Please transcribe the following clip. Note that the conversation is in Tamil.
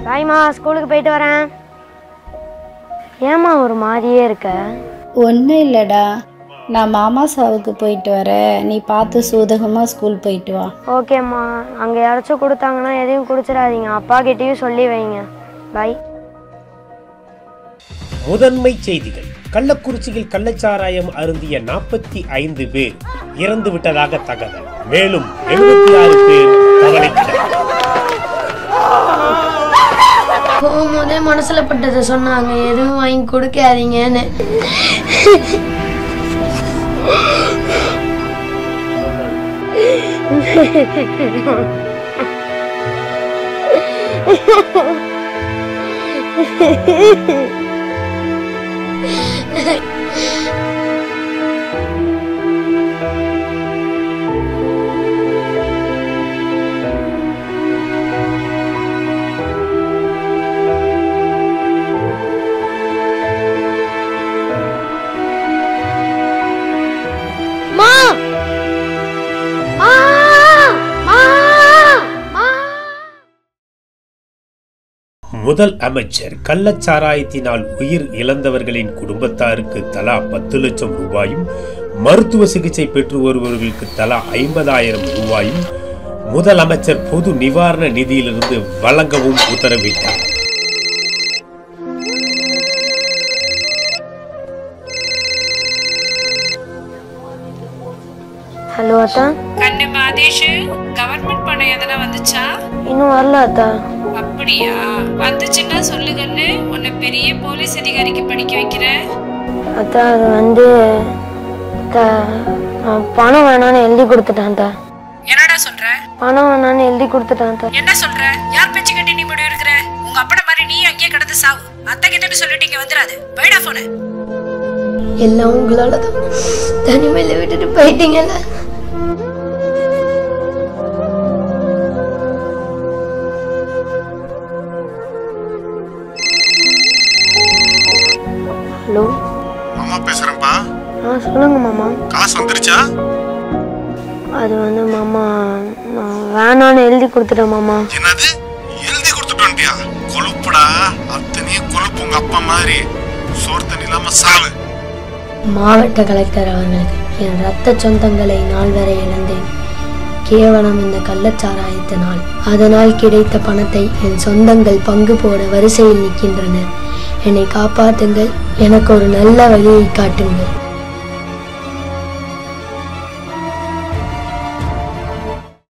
பாய்மா ஸ்கூலுக்கு போயிட்டு வரேன் ஏம்மா ஒரு மாதிரியே இருக்க ஒன்றும் இல்லைடா நான் மாமா சாவுக்கு போயிட்டு வரேன் நீ பார்த்து சூதகமாக ஸ்கூல் போயிட்டு வா ஓகேம்மா அங்கே யாராச்சும் கொடுத்தாங்கன்னா எதையும் குடிச்சிடாதீங்க அப்பா கிட்டேயும் சொல்லி வைங்க பை முதன்மை செய்திகள் கள்ளக்குறிச்சியில் கள்ளச்சாராயம் அருந்திய நாற்பத்தி ஐந்து பேர் இறந்து விட்டதாக தகவல் மேலும் எழுபத்தி ஆறு பேர் கவலைக்கிடர் போகும்போதே மனசுல பட்டதை சொன்னாங்க எதுவும் வாங்கி கொடுக்காதீங்கன்னு மா மா மா மா முதல் அமைச்சர் கள்ளச்சாராயத்தினால் உயிர் இழந்தவர்களின் குடும்பத்தாருக்கு தலா பத்து லட்சம் ரூபாயும் மருத்துவ சிகிச்சை பெற்று வருபவர்களுக்கு தலா ஐம்பதாயிரம் ரூபாயும் முதலமைச்சர் பொது நிவாரண நிதியிலிருந்து வழங்கவும் உத்தரவிட்டார் ஹலோ அத்தா கண்ணு மாதேஷ் கவர்மெண்ட் பணம் எதனா வந்துச்சா இன்னும் வரல அத்தா அப்படியா வந்துச்சுன்னா சொல்லு கண்ணு உன்னை பெரிய போலீஸ் அதிகாரிக்கு படிக்க வைக்கிறேன் அத்தா அது வந்து அத்தா, நான் பணம் வேணான்னு எழுதி கொடுத்துட்டேன் அத்தா என்னடா சொல்ற பணம் வேணான்னு எழுதி கொடுத்துட்டேன் அத்தா என்ன சொல்ற யார் பேச்சு கட்டி நீ முடிவு இருக்கிற உங்க அப்பட மாதிரி நீ அங்கேயே கிடந்து சாவு அத்தை கிட்ட சொல்லிட்டு இங்க வந்துடாது போயிடா போன எல்லாம் உங்களால தான் தனிமையில விட்டுட்டு போயிட்டீங்கல்ல ஹலோ மாமா பேசுறேன்ப்பா ஆ சொல்லுங்க மாமா காசு வந்துருச்சா அது வந்து மாமா நான் வேணான்னு எழுதி கொடுத்துட்டேன் மாமா என்னது எழுதி கொடுத்துட்டு வந்துட்டியா கொழுப்புடா அத்தனையும் கொழுப்பு உங்க அப்பா மாதிரி சோறு தண்ணி இல்லாம சாவு மாவட்ட கலெக்டர் அவர்களுக்கு என் ரத்த சொந்தங்களை நாள் வரை இழந்தேன் கேவலம் இந்த கள்ளச்சாராயத்தினால் அதனால் கிடைத்த பணத்தை என் சொந்தங்கள் பங்கு போட வரிசையில் நிற்கின்றனர் என்னை காப்பாற்றுங்கள் எனக்கு ஒரு நல்ல வழியை காட்டுங்கள்